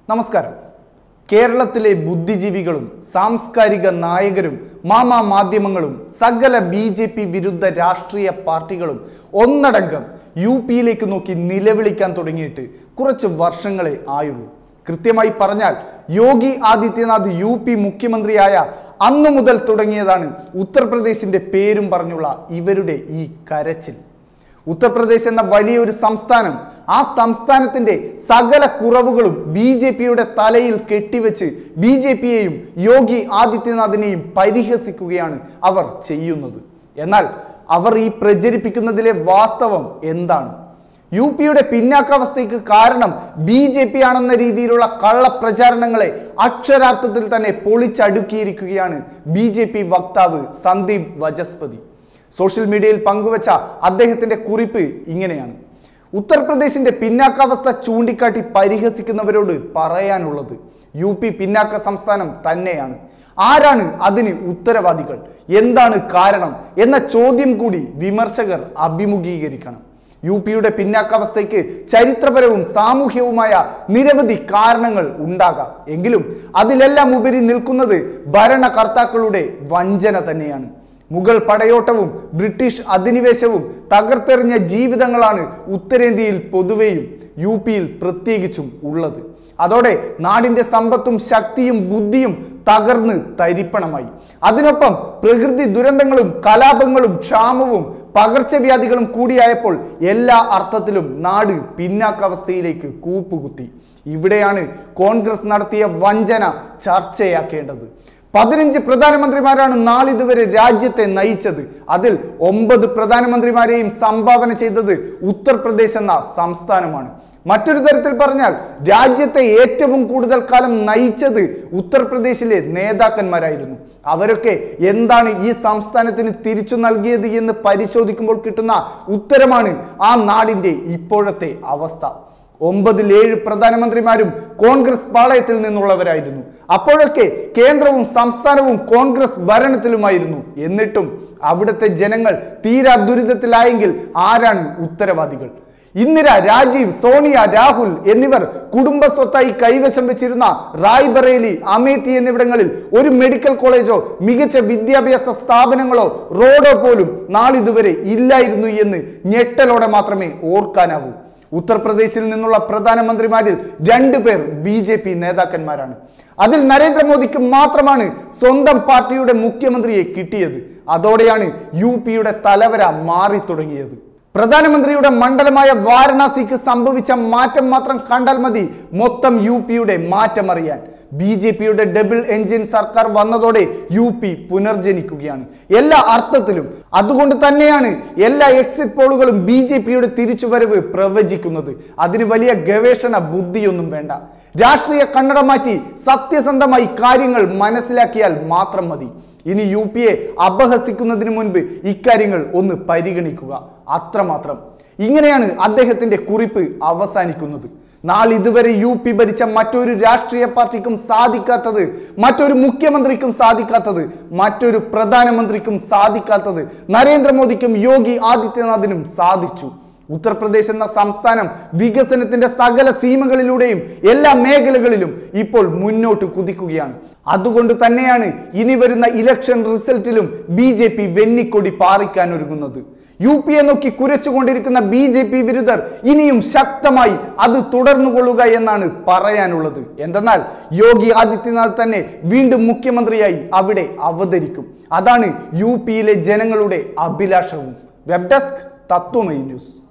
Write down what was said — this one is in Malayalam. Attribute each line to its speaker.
Speaker 1: നമസ്കാരം കേരളത്തിലെ ബുദ്ധിജീവികളും സാംസ്കാരിക നായകരും മാമാ മാധ്യമങ്ങളും സകല ബി ജെ പി വിരുദ്ധ രാഷ്ട്രീയ പാർട്ടികളും ഒന്നടങ്കം യു പിയിലേക്ക് നോക്കി നിലവിളിക്കാൻ തുടങ്ങിയിട്ട് കുറച്ച് വർഷങ്ങളെ ആയുള്ളൂ കൃത്യമായി പറഞ്ഞാൽ യോഗി ആദിത്യനാഥ് യു പി മുഖ്യമന്ത്രിയായ അന്നു മുതൽ തുടങ്ങിയതാണ് ഉത്തർപ്രദേശിന്റെ പേരും പറഞ്ഞുള്ള ഇവരുടെ ഈ കരച്ചിൽ ഉത്തർപ്രദേശ് എന്ന വലിയൊരു സംസ്ഥാനം ആ സംസ്ഥാനത്തിന്റെ സകല കുറവുകളും ബി ജെ പിയുടെ തലയിൽ കെട്ടിവെച്ച് ബി ജെ പിയെയും യോഗി ആദിത്യനാഥിനെയും പരിഹസിക്കുകയാണ് അവർ ചെയ്യുന്നത് എന്നാൽ അവർ ഈ പ്രചരിപ്പിക്കുന്നതിലെ വാസ്തവം എന്താണ് യു പിയുടെ പിന്നാക്കാവസ്ഥയ്ക്ക് കാരണം ബി ജെ പി ആണെന്ന രീതിയിലുള്ള കള്ളപ്രചാരണങ്ങളെ അക്ഷരാർത്ഥത്തിൽ തന്നെ പൊളിച്ചടുക്കിയിരിക്കുകയാണ് ബി ജെ പി വക്താവ് സന്ദീപ് വജസ്പതി സോഷ്യൽ മീഡിയയിൽ പങ്കുവച്ച അദ്ദേഹത്തിന്റെ കുറിപ്പ് ഇങ്ങനെയാണ് ഉത്തർപ്രദേശിന്റെ പിന്നാക്കാവസ്ഥ ചൂണ്ടിക്കാട്ടി പരിഹസിക്കുന്നവരോട് പറയാനുള്ളത് യു പി പിന്നാക്ക സംസ്ഥാനം തന്നെയാണ് ആരാണ് അതിന് ഉത്തരവാദികൾ എന്താണ് കാരണം എന്ന ചോദ്യം കൂടി വിമർശകർ അഭിമുഖീകരിക്കണം യു പിയുടെ പിന്നാക്കാവസ്ഥയ്ക്ക് ചരിത്രപരവും സാമൂഹ്യവുമായ നിരവധി കാരണങ്ങൾ ഉണ്ടാകാം എങ്കിലും അതിലെല്ലാം ഉപരി നിൽക്കുന്നത് ഭരണകർത്താക്കളുടെ വഞ്ചന തന്നെയാണ് മുഗൾ പടയോട്ടവും ബ്രിട്ടീഷ് അധിനിവേശവും തകർത്തെറിഞ്ഞ ജീവിതങ്ങളാണ് ഉത്തരേന്ത്യയിൽ പൊതുവെയും യു പിയിൽ പ്രത്യേകിച്ചും ഉള്ളത് അതോടെ നാടിന്റെ സമ്പത്തും ശക്തിയും ബുദ്ധിയും തകർന്ന് തരിപ്പണമായി അതിനൊപ്പം പ്രകൃതി ദുരന്തങ്ങളും കലാപങ്ങളും ക്ഷാമവും പകർച്ചവ്യാധികളും കൂടിയായപ്പോൾ എല്ലാ അർത്ഥത്തിലും നാട് പിന്നാക്കാവസ്ഥയിലേക്ക് കൂപ്പുകുത്തി ഇവിടെയാണ് കോൺഗ്രസ് നടത്തിയ വഞ്ചന ചർച്ചയാക്കേണ്ടത് പതിനഞ്ച് പ്രധാനമന്ത്രിമാരാണ് നാളിതുവരെ രാജ്യത്തെ നയിച്ചത് അതിൽ ഒമ്പത് പ്രധാനമന്ത്രിമാരെയും സംഭാവന ചെയ്തത് ഉത്തർപ്രദേശ് എന്ന സംസ്ഥാനമാണ് മറ്റൊരു തരത്തിൽ പറഞ്ഞാൽ രാജ്യത്തെ ഏറ്റവും കൂടുതൽ കാലം നയിച്ചത് ഉത്തർപ്രദേശിലെ നേതാക്കന്മാരായിരുന്നു അവരൊക്കെ എന്താണ് ഈ സംസ്ഥാനത്തിന് തിരിച്ചു നൽകിയത് എന്ന് പരിശോധിക്കുമ്പോൾ കിട്ടുന്ന ഉത്തരമാണ് ആ നാടിന്റെ ഇപ്പോഴത്തെ അവസ്ഥ ഒമ്പതിൽ ഏഴ് പ്രധാനമന്ത്രിമാരും കോൺഗ്രസ് പാളയത്തിൽ നിന്നുള്ളവരായിരുന്നു അപ്പോഴൊക്കെ കേന്ദ്രവും സംസ്ഥാനവും കോൺഗ്രസ് ഭരണത്തിലുമായിരുന്നു എന്നിട്ടും അവിടുത്തെ ജനങ്ങൾ തീരാ ദുരിതത്തിലായെങ്കിൽ ആരാണ് ഉത്തരവാദികൾ ഇന്ദിര രാജീവ് സോണിയ രാഹുൽ എന്നിവർ കുടുംബ സ്വത്തായി കൈവശം വെച്ചിരുന്ന റായ്ബറേലി അമേത്തി എന്നിവിടങ്ങളിൽ ഒരു മെഡിക്കൽ കോളേജോ മികച്ച വിദ്യാഭ്യാസ സ്ഥാപനങ്ങളോ റോഡോ പോലും നാളിതുവരെ ഇല്ലായിരുന്നു എന്ന് ഞെട്ടലോടെ മാത്രമേ ഓർക്കാനാവൂ ഉത്തർപ്രദേശിൽ നിന്നുള്ള പ്രധാനമന്ത്രിമാരിൽ രണ്ടുപേർ ബി ജെ പി നേതാക്കന്മാരാണ് അതിൽ നരേന്ദ്രമോദിക്ക് മാത്രമാണ് സ്വന്തം പാർട്ടിയുടെ മുഖ്യമന്ത്രിയെ കിട്ടിയത് അതോടെയാണ് യു പിയുടെ തലവര മാറി തുടങ്ങിയത് പ്രധാനമന്ത്രിയുടെ മണ്ഡലമായ വാരണാസിക്ക് സംഭവിച്ച മാറ്റം മാത്രം കണ്ടാൽ മതി മൊത്തം യു പിയുടെ മാറ്റം അറിയാൻ ബി ജെ പിയുടെ ഡബിൾ എഞ്ചിൻ സർക്കാർ വന്നതോടെ യു പി പുനർജനിക്കുകയാണ് എല്ലാ അർത്ഥത്തിലും അതുകൊണ്ട് തന്നെയാണ് എല്ലാ എക്സിറ്റ് പോളുകളും ബി ജെ പിയുടെ തിരിച്ചുവരവ് പ്രവചിക്കുന്നത് അതിന് വലിയ ഗവേഷണ ബുദ്ധിയൊന്നും വേണ്ട രാഷ്ട്രീയ കണ്ണട മാറ്റി സത്യസന്ധമായി കാര്യങ്ങൾ മനസ്സിലാക്കിയാൽ മാത്രം മതി ഇനി യു പിയെ അപഹസിക്കുന്നതിന് മുൻപ് ഇക്കാര്യങ്ങൾ ഒന്ന് പരിഗണിക്കുക അത്രമാത്രം ഇങ്ങനെയാണ് അദ്ദേഹത്തിന്റെ കുറിപ്പ് അവസാനിക്കുന്നത് നാളിതുവരെ യു പി ഭരിച്ച മറ്റൊരു രാഷ്ട്രീയ പാർട്ടിക്കും സാധിക്കാത്തത് മറ്റൊരു മുഖ്യമന്ത്രിക്കും സാധിക്കാത്തത് മറ്റൊരു പ്രധാനമന്ത്രിക്കും സാധിക്കാത്തത് നരേന്ദ്രമോദിക്കും യോഗി ആദിത്യനാഥിനും സാധിച്ചു ഉത്തർപ്രദേശ് എന്ന സംസ്ഥാനം വികസനത്തിന്റെ സകല സീമകളിലൂടെയും എല്ലാ മേഖലകളിലും ഇപ്പോൾ മുന്നോട്ട് കുതിക്കുകയാണ് അതുകൊണ്ട് തന്നെയാണ് ഇനി വരുന്ന ഇലക്ഷൻ റിസൾട്ടിലും ബി ജെ പി വെന്നിക്കൊടി പാറിക്കാൻ ഒരുങ്ങുന്നത് യു പിയെ നോക്കി കുരച്ചുകൊണ്ടിരിക്കുന്ന ബി ജെ പി വിരുദ്ധർ ഇനിയും ശക്തമായി അത് തുടർന്നുകൊള്ളുക എന്നാണ് പറയാനുള്ളത് എന്തെന്നാൽ യോഗി ആദിത്യനാഥ് തന്നെ വീണ്ടും മുഖ്യമന്ത്രിയായി അവിടെ അവതരിക്കും അതാണ് യു പിയിലെ ജനങ്ങളുടെ അഭിലാഷവും വെബ് ഡെസ്ക് തത്വമൈ ന്യൂസ്